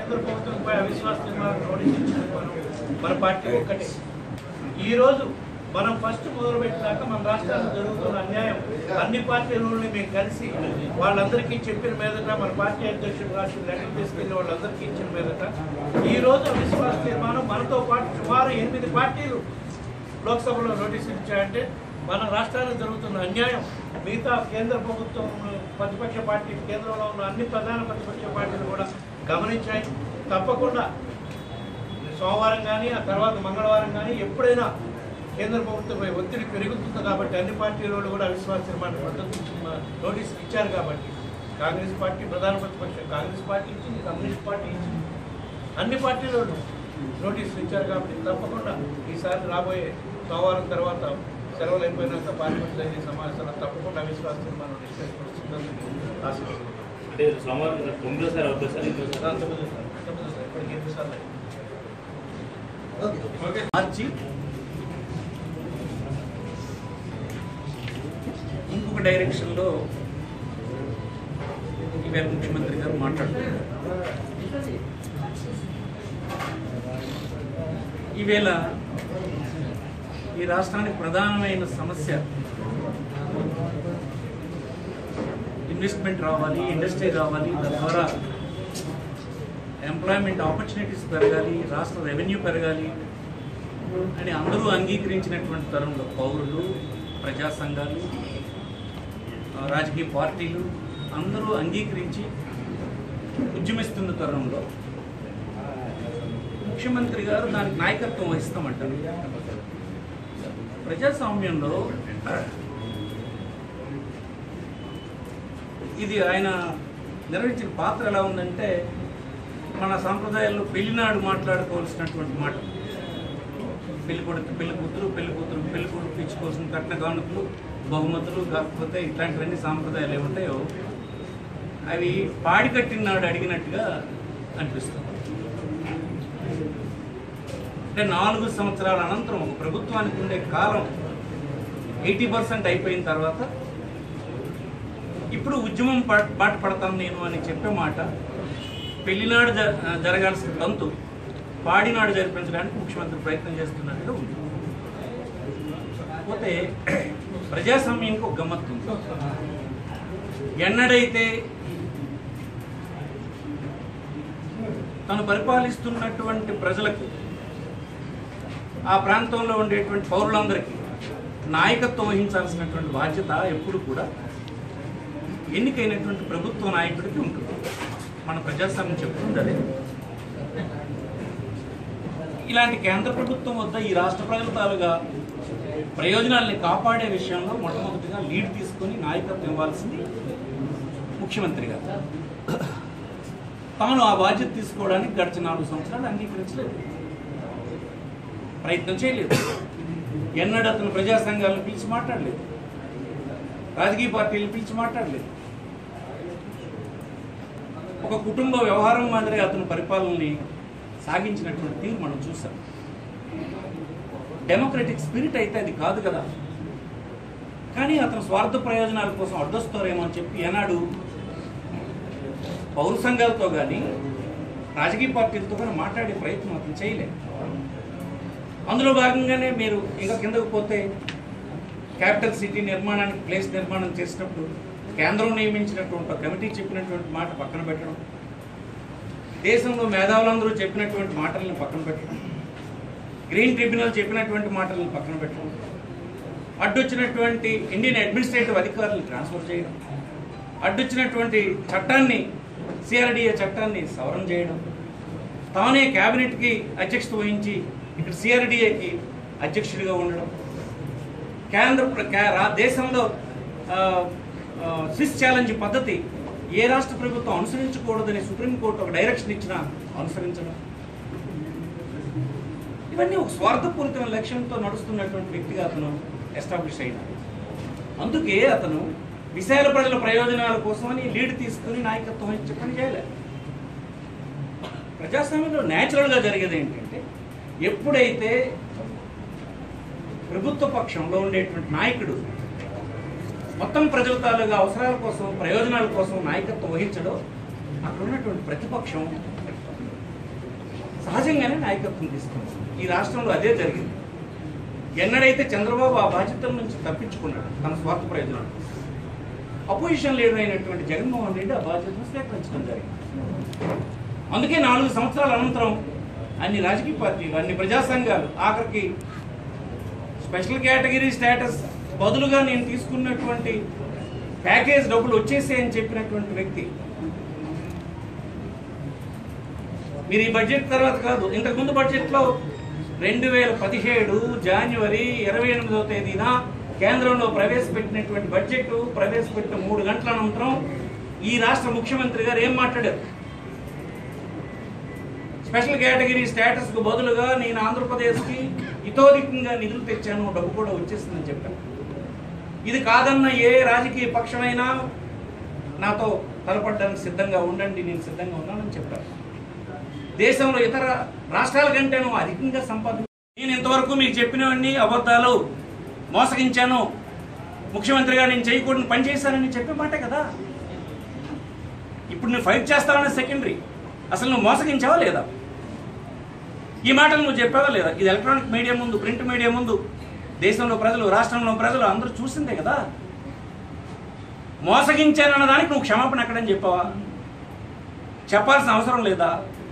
కేంద్ర ప్రభుత్వంపై అవిశ్వాస తీర్మానం నోటీస్ ఇచ్చింది మనం మన పార్టీ ఒక్కటే ఈ రోజు మనం ఫస్ట్ మొదలుపెట్టినాక మన రాష్ట్రాల్లో జరుగుతున్న అన్యాయం అన్ని పార్టీలని మేము కలిసి వాళ్ళందరికీ చెప్పిన మీదట మన పార్టీ అధ్యక్షుడు రాష్ట్ర లెటర్ తీసుకెళ్లి వాళ్ళందరికీ ఇచ్చిన మీదట ఈ రోజు అవిశ్వాస తీర్మానం మనతో పాటు సుమారు ఎనిమిది పార్టీలు లోక్సభలో నోటీసులు ఇచ్చాయంటే మన రాష్ట్రాల్లో జరుగుతున్న అన్యాయం మిగతా కేంద్ర ప్రభుత్వం ప్రతిపక్ష పార్టీ కేంద్రంలో ఉన్న అన్ని ప్రధాన ప్రతిపక్ష పార్టీలు కూడా గమనించాయి తప్పకుండా సోమవారం కానీ ఆ తర్వాత మంగళవారం కానీ ఎప్పుడైనా కేంద్ర ప్రభుత్వంపై ఒత్తిడి పెరుగుతుంది కాబట్టి అన్ని పార్టీల వాళ్ళు కూడా అవిశ్వాస తీర్మానం మద్దతు ఇచ్చి- నోటీస్ ఇచ్చారు కాబట్టి కాంగ్రెస్ పార్టీ ప్రధాన ప్రతిపక్షం కాంగ్రెస్ పార్టీ ఇచ్చింది కమ్యూనిస్ట్ పార్టీ ఇచ్చింది అన్ని పార్టీలు నోటీసులు ఇచ్చారు కాబట్టి తప్పకుండా ఈసారి రాబోయే సోమవారం తర్వాత సెలవులు అయిపోయినాక పార్లమెంట్ జరిగే సమావేశంలో తప్పకుండా అవిశ్వాస తీర్మానం డిస్కస్ వస్తుందని ఆశిస్తున్నాను అంటే సోమవారం తొమ్మిదోసారి అవుతుంది సార్ ఇంకోసారి తొమ్మిది సార్లు. తొమ్మిది సార్లు. ఇప్పటికి ఎనిమిది సార్లు అయింది. మార్చి ఇంకొక డైరెక్షన్లో ఈవేళ ముఖ్యమంత్రి గారు మాట్లాడుతున్నారు ఈవేళ ఈ రాష్ట్రానికి ప్రధానమైన సమస్య ఇన్వెస్ట్మెంట్ రావాలి ఇండస్ట్రీ రావాలి తద్వారా ఎంప్లాయ్మెంట్ ఆపర్చునిటీస్ పెరగాలి రాష్ట్ర రెవెన్యూ పెరగాలి అని అందరూ అంగీకరించినటువంటి తరంలో పౌరులు ప్రజా సంఘాలు ఆ, రాజకీయ పార్టీలు అందరూ అంగీకరించి ఉద్యమిస్తున్న తరుణంలో ముఖ్యమంత్రి గారు దానికి నాయకత్వం వహిస్తామంటారు ప్రజాస్వామ్యంలో ఇది ఆయన నిర్వహించిన పాత్ర ఎలా ఉందంటే మన సాంప్రదాయాల్లో పెళ్లినాడు మాట్లాడుకోవాల్సినటువంటి మాట పెళ్లి కొడుకు పెళ్లి కూతురు పెళ్లి కూతురు పెళ్లి కొడుకు ఇచ్చుకోవాల్సిన కట్న కానుకలు బహుమతులు కాకపోతే ఇట్లాంటివన్నీ సాంప్రదాయాలు ఏముంటాయో అవి పాడి కట్టినాడు అడిగినట్టుగా అనిపిస్తుంది అంటే నాలుగు సంవత్సరాల అనంతరం ఒక ప్రభుత్వానికి ఉండే కాలం ఎయిటీ పర్సెంట్ అయిపోయిన తర్వాత ఇప్పుడు ఉద్యమం ప- బాట పడతాను నేను అని చెప్పే మాట పెళ్లినాడు జ- జరగాల్సిన తంతు పాడినాడు జరిపించడానికి ముఖ్యమంత్రి ప్రయత్నం చేస్తున్నట్టుగా ఉంది పోతే ప్రజాస్వామ్యానికి ఒక గమ్మత్తు ఉంది ఎన్నడైతే తను పరిపాలిస్తున్నటువంటి ప్రజలకు ఆ ప్రాంతంలో ఉండేటువంటి పౌరులందరికీ నాయకత్వం వహించాల్సినటువంటి బాధ్యత ఎప్పుడు కూడా ఎన్నికైనటువంటి ప్రభుత్వ నాయకుడికి ఉంటుంది మన ప్రజాస్వామ్యం చెప్తుంది అదే ఇలాంటి కేంద్ర ప్రభుత్వం వద్ద ఈ రాష్ట్ర ప్రజల తాలుగా ప్రయోజనాల్ని కాపాడే విషయంలో మొట్టమొదటిగా లీడ్ తీసుకొని నాయకత్వం ఇవ్వాల్సింది ముఖ్యమంత్రి గారు తాను ఆ బాధ్యత తీసుకోవడానికి గడిచిన నాలుగు సంవత్సరాలు అంగీకరించలేదు ప్రయత్నం చేయలేదు ఎన్నడూ అతను ప్రజా సంఘాలను పిలిచి మాట్లాడలేదు రాజకీయ పార్టీలను పిలిచి మాట్లాడలేదు ఒక కుటుంబ వ్యవహారం మాదిరి అతను పరిపాలనని సాగించినటువంటి తీరు మనం చూసాం డెమోక్రటిక్ స్పిరిట్ అయితే అది కాదు కదా కానీ అతను స్వార్థ ప్రయోజనాల కోసం అడ్డొస్తారేమో అని చెప్పి ఏనాడు పౌర సంఘాలతో కానీ రాజకీయ పార్టీలతో కానీ మాట్లాడే ప్రయత్నం అతను చేయలేదు అందులో భాగంగానే మీరు ఇంకా కిందకు పోతే క్యాపిటల్ సిటీ నిర్మాణానికి ప్లేస్ నిర్మాణం చేసినప్పుడు కేంద్రం నియమించినటువంటి ఒక కమిటీ చెప్పినటువంటి మాట పక్కన పెట్టడం దేశంలో మేధావులందరూ చెప్పినటువంటి మాటలను పక్కన పెట్టడం గ్రీన్ ట్రిబ్యునల్ చెప్పినటువంటి మాటలను పక్కన పెట్టడం అడ్డొచ్చినటువంటి ఇండియన్ అడ్మినిస్ట్రేటివ్ అధికారులను ట్రాన్స్ఫర్ చేయడం అడ్డొచ్చినటువంటి చట్టాన్ని సిఆర్డిఏ చట్టాన్ని సవరణ చేయడం తానే క్యాబినెట్కి అధ్యక్షత వహించి ఇక్కడ సిఆర్డిఏకి అధ్యక్షుడిగా ఉండడం కేంద్ర ప్ర- కే- రా- దేశంలో ఆ, ఆ, స్విస్ ఛాలెంజ్ పద్ధతి ఏ రాష్ట్ర ప్రభుత్వం అనుసరించకూడదని సుప్రీంకోర్టు ఒక డైరెక్షన్ ఇచ్చినా అనుసరించడం ఇవన్నీ ఒక స్వార్థపూరితమైన లక్ష్యంతో నడుస్తున్నటువంటి వ్యక్తిగా అతను ఎస్టాబ్లిష్ అయినాడు అందుకే అతను విశాల ప్రజల ప్రయోజనాల కోసమని లీడ్ తీసుకుని నాయకత్వం వహించి పని చేయలేదు ప్రజాస్వామ్యంలో న్యాచురల్గా జరిగేది ఏంటంటే ఎప్పుడైతే ప్రభుత్వ పక్షంలో ఉండేటువంటి నాయకుడు మొత్తం ప్రజల తాలూగా అవసరాల కోసం ప్రయోజనాల కోసం నాయకత్వం వహించడం అక్కడ ఉన్నటువంటి ప్రతిపక్షం సహజంగానే నాయకత్వం తీసుకుంది ఈ రాష్ట్రంలో అదే జరిగింది ఎన్నడైతే చంద్రబాబు ఆ బాధ్యతల నుంచి తప్పించుకున్నాడు తన స్వార్థ ప్రయోజనాలు అపోజిషన్ లీడర్ అయినటువంటి జగన్మోహన్ రెడ్డి ఆ బాధ్యతను స్వీకరించడం జరిగింది అందుకే నాలుగు సంవత్సరాల అనంతరం అన్ని రాజకీయ పార్టీలు అన్ని ప్రజా సంఘాలు ఆఖరికి స్పెషల్ కేటగిరీ స్టేటస్ బదులుగా నేను తీసుకున్నటువంటి ప్యాకేజ్ డబ్బులు వచ్చేసాయని చెప్పినటువంటి వ్యక్తి మీరు ఈ బడ్జెట్ తర్వాత కాదు ఇంతకుముందు బడ్జెట్లో రెండు వేల పదిహేడు జనవరి ఇరవై ఎనిమిదవ తేదీన కేంద్రంలో ప్రవేశపెట్టినటువంటి బడ్జెట్ ప్రవేశపెట్టిన మూడు గంటల అనంతరం ఈ రాష్ట్ర ముఖ్యమంత్రి గారు ఏం మాట్లాడారు స్పెషల్ కేటగిరీ స్టేటస్ కు బదులుగా నేను ఆంధ్రప్రదేశ్కి ఇతోధికంగా నిధులు తెచ్చాను డబ్బు కూడా వచ్చేసిందని చెప్పాను ఇది కాదన్న ఏ రాజకీయ పక్షమైనా నాతో తలపడడానికి సిద్ధంగా ఉండండి నేను సిద్ధంగా ఉన్నానని చెప్పాను దేశంలో ఇతర రాష్ట్రాల కంటేనూ అధికంగా సంపాదించ నేను ఇంతవరకు మీకు చెప్పినవన్నీ అబద్ధాలు మోసగించాను ముఖ్యమంత్రిగా నేను చేయకూడని పని చేశానని చెప్పే మాటే కదా ఇప్పుడు నువ్వు ఫైట్ చేస్తావనే సెకండరీ అసలు నువ్వు మోసగించావా లేదా ఈ మాటలు నువ్వు చెప్పావా లేదా ఇది ఎలక్ట్రానిక్ మీడియా ముందు ప్రింట్ మీడియా ముందు దేశంలో ప్రజలు రాష్ట్రంలో ప్రజలు అందరూ చూసిందే కదా మోసగించానన్న దానికి నువ్వు క్షమాపణ ఎక్కడని చెప్పావా చెప్పాల్సిన అవసరం లేదా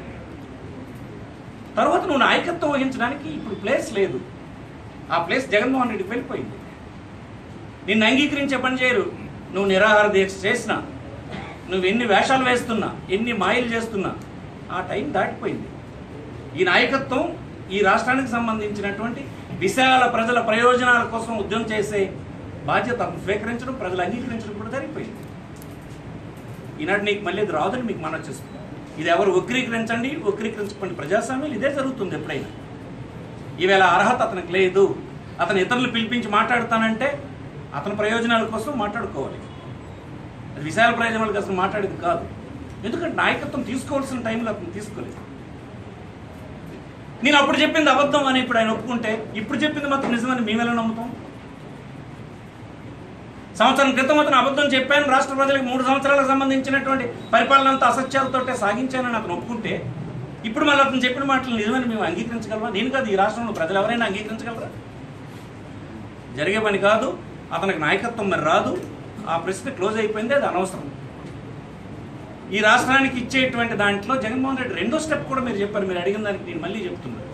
తర్వాత నువ్వు నాయకత్వం వహించడానికి ఇప్పుడు ప్లేస్ లేదు ఆ ప్లేస్ జగన్మోహన్ రెడ్డికి వెళ్ళిపోయింది నిన్ను అంగీకరించే పని చేయరు నువ్వు నిరాహార దీక్ష చేసినా నువ్వు ఎన్ని వేషాలు వేస్తున్నా ఎన్ని మాయలు చేస్తున్నా ఆ టైం దాటిపోయింది ఈ నాయకత్వం ఈ రాష్ట్రానికి సంబంధించినటువంటి విశాల ప్రజల ప్రయోజనాల కోసం ఉద్యమం చేసే బాధ్యత అతను స్వీకరించడం ప్రజలు అంగీకరించడం కూడా జరిగిపోయింది ఈనాడు నీకు మళ్ళీ ఇది రాదని మీకు మనం చేస్తుంది ఇది ఎవరు వక్రీకరించండి వక్రీకరించకండి ప్రజాస్వామ్యం ఇదే జరుగుతుంది ఎప్పుడైనా ఈవేళ అర్హత అతనికి లేదు అతను ఇతరులు పిలిపించి మాట్లాడతానంటే అతని ప్రయోజనాల కోసం మాట్లాడుకోవాలి అది విశాల ప్రయోజనాల కోసం మాట్లాడేది కాదు ఎందుకంటే నాయకత్వం తీసుకోవాల్సిన టైంలో అతను తీసుకోలేదు నేను అప్పుడు చెప్పింది అబద్ధం అని ఇప్పుడు ఆయన ఒప్పుకుంటే ఇప్పుడు చెప్పింది మాత్రం నిజమని మేము ఎలా నమ్ముతాం సంవత్సరం క్రితం అతను అబద్ధం చెప్పాను రాష్ట్ర ప్రజలకు మూడు సంవత్సరాలకు సంబంధించినటువంటి పరిపాలన అంతా అసత్యాలతోటే సాగించానని అతను ఒప్పుకుంటే ఇప్పుడు మళ్ళీ అతను చెప్పిన మాటలు నిజమని మేము అంగీకరించగలమా నేను కాదు ఈ రాష్ట్రంలో ప్రజలు ఎవరైనా అంగీకరించగలరా జరిగే పని కాదు అతనికి నాయకత్వం మరి రాదు ఆ ప్రశ్న క్లోజ్ అయిపోయింది అది అనవసరం ఈ రాష్ట్రానికి ఇచ్చేటువంటి దాంట్లో జగన్మోహన్ రెడ్డి రెండో స్టెప్ కూడా మీరు చెప్పారు మీరు అడిగిన దానికి నేను మళ్ళీ చెప్తున్నాను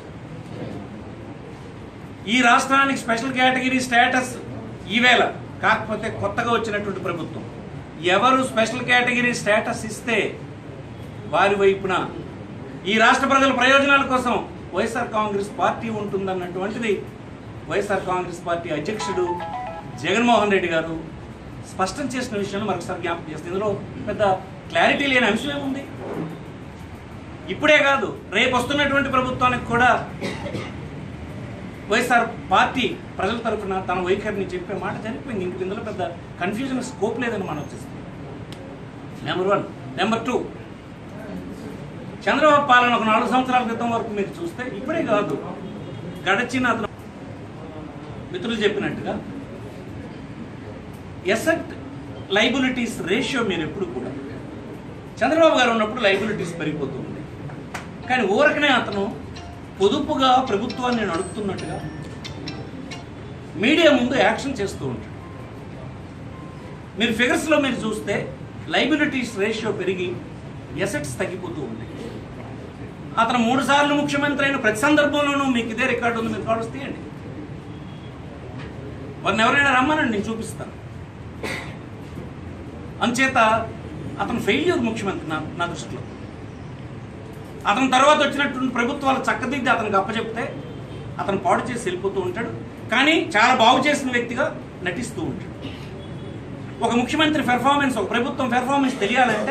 ఈ రాష్ట్రానికి స్పెషల్ కేటగిరీ స్టేటస్ ఈవేళ కాకపోతే కొత్తగా వచ్చినటువంటి ప్రభుత్వం ఎవరు స్పెషల్ కేటగిరీ స్టేటస్ ఇస్తే వారి వైపున ఈ రాష్ట్ర ప్రజల ప్రయోజనాల కోసం వైఎస్ఆర్ కాంగ్రెస్ పార్టీ ఉంటుందన్నటువంటిది వైఎస్ఆర్ కాంగ్రెస్ పార్టీ అధ్యక్షుడు జగన్మోహన్ రెడ్డి గారు స్పష్టం చేసిన విషయాన్ని మరొకసారి జ్ఞాపకం చేస్తుంది ఇందులో పెద్ద క్లారిటీ లేని అంశం ఏముంది ఇప్పుడే కాదు రేపు వస్తున్నటువంటి ప్రభుత్వానికి కూడా వైఎస్ఆర్ పార్టీ ప్రజల తరఫున తన వైఖరిని చెప్పే మాట జరిగిపోయింది ఇంక ఇందులో పెద్ద కన్ఫ్యూజన్ స్కోప్ లేదని మనం వచ్చేస్తుంది number one number two Chandrababu పాలన ఒక నాలుగు సంవత్సరాల క్రితం వరకు మీరు చూస్తే ఇప్పుడే కాదు గడచిన అతను మిత్రులు చెప్పినట్టుగా ఎసెట్ లైబిలిటీస్ రేషియో మీరు ఎప్పుడు కూడా చంద్రబాబు గారు ఉన్నప్పుడు లైబిలిటీస్ పెరిగిపోతూ ఉంది కానీ ఊరకనే అతను పొదుపుగా ప్రభుత్వాన్ని నడుపుతున్నట్టుగా మీడియా ముందు యాక్షన్ చేస్తూ ఉంటాడు మీరు ఫిగర్స్లో మీరు చూస్తే లైబిలిటీస్ రేషియో పెరిగి ఎసెట్స్ తగ్గిపోతూ ఉన్నాయి అతను మూడు సార్లు ముఖ్యమంత్రి అయిన ప్రతి సందర్భంలోనూ మీకు ఇదే రికార్డు ఉంది మీరు కావాల్సి తీయండి వారిని ఎవరైనా రమ్మనండి నేను చూపిస్తాను అంచేత అతను ఫెయిల్యూర్ ముఖ్యమంత్రి నా నా దృష్టిలో అతని తర్వాత వచ్చినటువంటి ప్రభుత్వాలు చక్కదిద్ది అతనికి అప్పచెప్తే అతను పాడు చేసి వెళ్ళిపోతూ ఉంటాడు కానీ చాలా బాగు చేసిన వ్యక్తిగా నటిస్తూ ఉంటాడు ఒక ముఖ్యమంత్రి పెర్ఫార్మెన్స్ ఒక ప్రభుత్వం పెర్ఫార్మెన్స్ తెలియాలంటే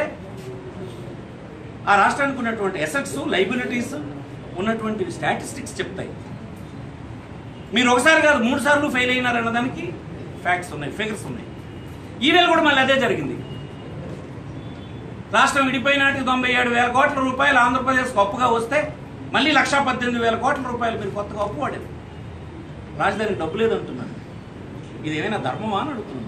ఆ రాష్ట్రానికి ఉన్నటువంటి ఎసెట్స్ లైబిలిటీస్ ఉన్నటువంటి స్టాటిస్టిక్స్ చెప్తాయి మీరు ఒకసారి కాదు మూడు సార్లు ఫెయిల్ అయినారన్న దానికి ఫ్యాక్ట్స్ ఉన్నాయి ఫిగర్స్ ఉన్నాయి ఈవేళ కూడా మళ్ళీ అదే జరిగింది రాష్ట్రం విడిపోయినాటికి తొంభై ఏడు వేల కోట్ల రూపాయలు ఆంధ్రప్రదేశ్కు అప్పుగా వస్తే మళ్ళీ లక్షా పద్దెనిమిది వేల కోట్ల రూపాయలు మీరు కొత్తగా అప్పు పడారు రాజధానికి డబ్బు లేదంటున్నారు ఇది ఏమైనా ధర్మమా అని అడుగుతున్నాను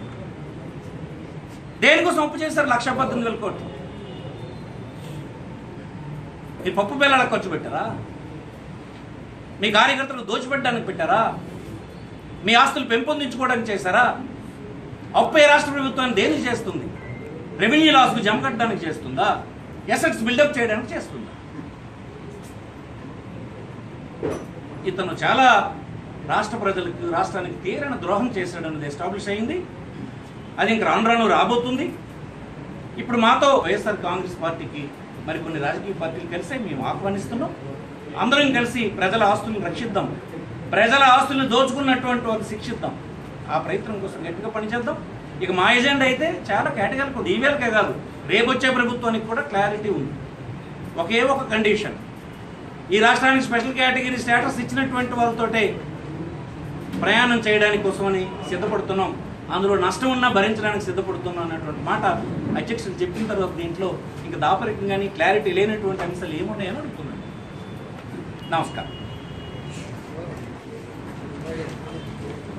దేనికోసం అప్పు చేశారు లక్షా పద్దెనిమిది వేల కోట్లు మీ పప్పు బెల్లాలకు ఖర్చు పెట్టారా మీ కార్యకర్తలు దోచిపెట్టడానికి పెట్టారా మీ ఆస్తులు పెంపొందించుకోవడానికి చేశారా అప్పు ఏ రాష్ట్ర ప్రభుత్వాన్ని దేనికి చేస్తుంది రెవెన్యూ లాస్కు జమ కట్టడానికి చేస్తుందా ఎసెట్స్ బిల్డప్ చేయడానికి చేస్తుందా ఇతను చాలా రాష్ట్ర ప్రజలకు రాష్ట్రానికి తీరని ద్రోహం చేశాడన్నది ఎస్టాబ్లిష్ అయింది అది ఇంక రాను రాను రాబోతుంది ఇప్పుడు మాతో వైఎస్ఆర్ కాంగ్రెస్ పార్టీకి మరి కొన్ని రాజకీయ పార్టీలు కలిసే మేము ఆహ్వానిస్తున్నాం అందరం కలిసి ప్రజల ఆస్తులను రక్షిద్దాం ప్రజల ఆస్తులను దోచుకున్నటువంటి వారిని శిక్షిద్దాం ఆ ప్రయత్నం కోసం గట్టిగా పనిచేద్దాం ఇక మా ఎజెండా అయితే చాలా కేటగిరీ ఈవేళకే కాదు రేపు వచ్చే ప్రభుత్వానికి కూడా క్లారిటీ ఉంది ఒకే ఒక కండిషన్ ఈ రాష్ట్రానికి స్పెషల్ కేటగిరీ స్టేటస్ ఇచ్చినటువంటి వాళ్ళతోటే ప్రయాణం చేయడానికి కోసమని సిద్ధపడుతున్నాం అందులో నష్టం ఉన్నా భరించడానికి సిద్ధపడుతున్నాం అన్నటువంటి మాట అధ్యక్షులు చెప్పిన తర్వాత దీంట్లో ఇంకా దాపరికం కానీ క్లారిటీ లేనటువంటి అంశాలు ఏమున్నాయని అడుగుతున్నాను నమస్కారం